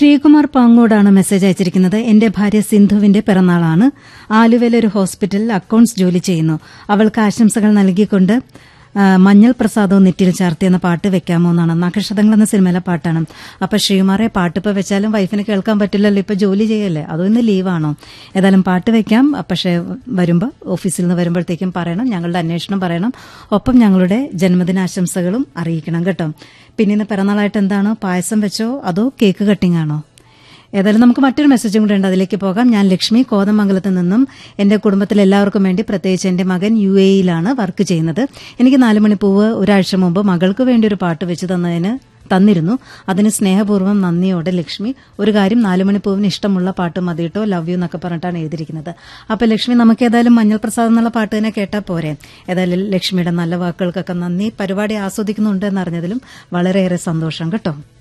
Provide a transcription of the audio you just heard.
Sreekumar പാങ്ങോടാണ് message അയച്ചിരിക്കുന്നത് എന്റെ ഭാര്യ സിന്ധുവിന്റെ പിറന്നാളാണ് ആലുവയിലെ ഒരു ഹോസ്പിറ്റലിൽ അക്കൌണ്ട്സ് ജോലി ചെയ്യുന്നു അവൾക്ക് ആശംസകൾ നൽകിക്കൊണ്ട് ആ, മഞ്ഞൾ പ്രസാദവും നെറ്റിയിൽ ചാർത്തി എന്ന പാട്ട് വെക്കാമോ എന്നാണ് നക്ഷതങ്ങൾ എന്ന സിനിമയിലെ പാട്ടാണ് അപ്പൊ ശ്രീകുമാറെ പാട്ട് ഇപ്പൊ വെച്ചാലും വൈഫിന് കേൾക്കാൻ പറ്റില്ലല്ലോ ഇപ്പൊ ജോലി ചെയ്യല്ലേ അതോ ഇന്ന് ലീവാണോ ഏതായാലും പാട്ട് വെക്കാം പക്ഷേ വരുമ്പോൾ ഓഫീസിൽ നിന്ന് വരുമ്പോഴത്തേക്കും പറയണം ഞങ്ങളുടെ അന്വേഷണം പറയണം ഒപ്പം ഞങ്ങളുടെ ജന്മദിനാശംസകളും അറിയിക്കണം കേട്ടോ പിന്നെ ഇന്ന് പിറന്നാളായിട്ട് എന്താണ് പായസം വെച്ചോ അതോ കേക്ക് കട്ടിംഗ് ആണോ ഏതായാലും നമുക്ക് മറ്റൊരു മെസ്സേജും കൂടെ ഉണ്ട് അതിലേക്ക് പോകാം ഞാൻ ലക്ഷ്മി കോതമംഗലത്ത് നിന്നും എന്റെ കുടുംബത്തിൽ എല്ലാവർക്കും വേണ്ടി പ്രത്യേകിച്ച് എന്റെ മകൻ യു എയിലാണ് വർക്ക് ചെയ്യുന്നത് എനിക്ക് നാല് മണിപ്പൂവ് ഒരാഴ്ച മുമ്പ് മകൾക്ക് വേണ്ടി ഒരു പാട്ട് വെച്ച് തന്നതിന് തന്നിരുന്നു അതിന് സ്നേഹപൂർവ്വം നന്ദിയോടെ ലക്ഷ്മി ഒരു കാര്യം നാലുമണിപ്പൂവിന് ഇഷ്ടമുള്ള പാട്ട് മതിയിട്ടോ ലവ് യു എന്നൊക്കെ പറഞ്ഞിട്ടാണ് എഴുതിയിരിക്കുന്നത് അപ്പൊ ലക്ഷ്മി നമുക്ക് ഏതായാലും മഞ്ഞൾ പ്രസാദ് എന്നുള്ള പാട്ട് തന്നെ കേട്ടാൽ പോരെ ഏതായാലും ലക്ഷ്മിയുടെ നല്ല വാക്കുകൾക്കൊക്കെ നന്ദി പരിപാടി ആസ്വദിക്കുന്നുണ്ട് എന്നറിഞ്ഞതിലും വളരെയേറെ സന്തോഷം കേട്ടോ